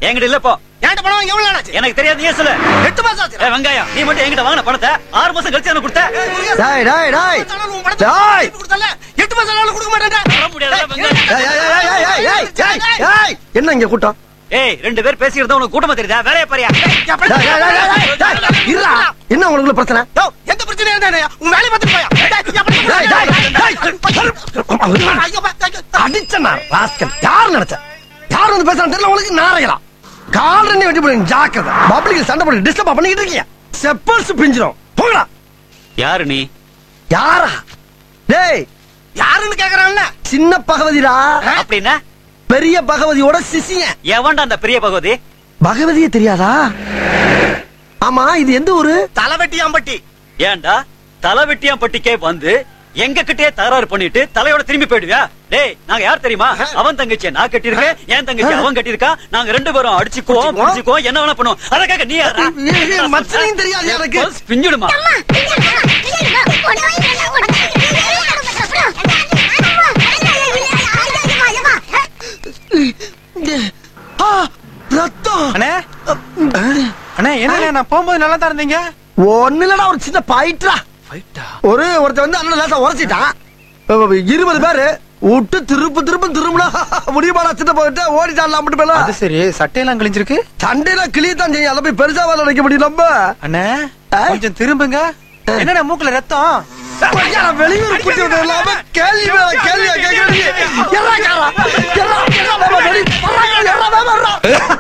என்கிட்ட இல்ல இப்போ என்கிட்ட பணம் வாங்கி எவ்வளவு நாள் ஆச்சு எனக்கு தெரியாது நீ சொல்லு எட்டு மாசம் ஆச்சு ஏய் வெங்காயம் நீ மட்டும் என்கிட்ட வாங்கின பணத்தை ஆறு மாசம் கழிச்சு எனக்கு கொடுத்த டேய் டேய் டேய் உன் பணத்தை டேய் திருப்பி கொடுத்தல எட்டு மாசம் ஆனாலும் கொடுக்க மாட்டேன் தர முடியாதுடா, வெங்காயம். ஏய், ஏய், ஏய், ஏய், ஏய், ஏய், ஏய், ஏய், என்ன இங்க கூட்டம் ஏய் ரெண்டு பேர் பேசிக்கிறதா உனக்கு கூட்டமா தெரியுதா வேலைய பாரியா டேய், டேய், டேய், டேய், டேய், டேய், இருடா. என்ன உங்களுக்குள்ள பிரச்சனை எந்த பிரச்சனையா இருந்தா உன் வேலையை பார்த்துட்டு போயா டேய், டேய், டேய். அடிச்சனா ராஸ்கல் யார் நினைச்ச யார் வந்து பேசுறான்னு தெரியல உங்களுக்கு நாரையலாம் கால் ரெண்டு வெட்டி போடுங்க ஜாக்கிரதை பப்ளிக் சண்டை போட்டு டிஸ்டர்ப் பண்ணிக்கிட்டு இருக்கீங்க செப்பல்ஸ் பிஞ்சிரும் போங்கடா யாரு நீ யாரா டேய் யாருன்னு கேக்குறான்ல சின்ன பகவதிடா அப்படின்னா பெரிய பகவதியோட சிசியன் எவன்டா அந்த பெரிய பகவதி பகவதியே தெரியாதா ஆமா இது எந்த ஊரு தலைவெட்டியாம்பட்டி ஏன்டா தலை வெட்டியாம்பட்டிக்கே வந்து எங்க கிட்டே தகராறு பண்ணிட்டு தலையோட திரும்பி போயிடுவியா டேய் நாங்க யார் தெரியுமா அவன் தங்கச்சியை நான் கட்டியிருக்கேன் என் தங்கச்சி அவன் கட்டியிருக்கா நாங்க ரெண்டு பேரும் அடிச்சுக்குவோம் புடிச்சுக்குவோம் என்ன வேணா பண்ணுவோம் அதற்காக நீ யாரா? ஏய், ஏய், மச்சனையும் தெரியாது எனக்கு. பஸ் பிஞ்சிடுமா ஆ, ரத்தம் அண்ணே அண்ணே என்ன நான் போகும்போது நல்லா தான் இருந்தீங்க ஒண்ணு இல்லடா ஒரு சின்ன பாயிட்டா ஒரு ஒருத்தன் வந்து அண்ணன் லேசா உரைச்சிட்டான் இருபது பேரு விட்டு திருப்பு திருப்பு திரும்பினா முடியுமாடா சின்ன போயிட்டு ஓடிட்டான் மட்டும் பேல அது சரி சட்டையெல்லாம் கிழிஞ்சிருக்கு சண்டையில கிளியத்தான் செய்யும் அதை போய் பெருசா வேலை நினைக்க முடியும் நம்ம அண்ணே ஆ? கொஞ்சம் திரும்புங்க என்னடா மூக்குல ரத்தம் ஐயா, நான் வெளியூர் கூட்டி விட்டது இல்லாம கேள்வி மேல கேள்வியா கேட்கறீங்க. எர்ரா காரா, எர்ரா, எர்ரா, வேமா, வெளி, வர்றா, எர்ரா, வேமா, வர்றா.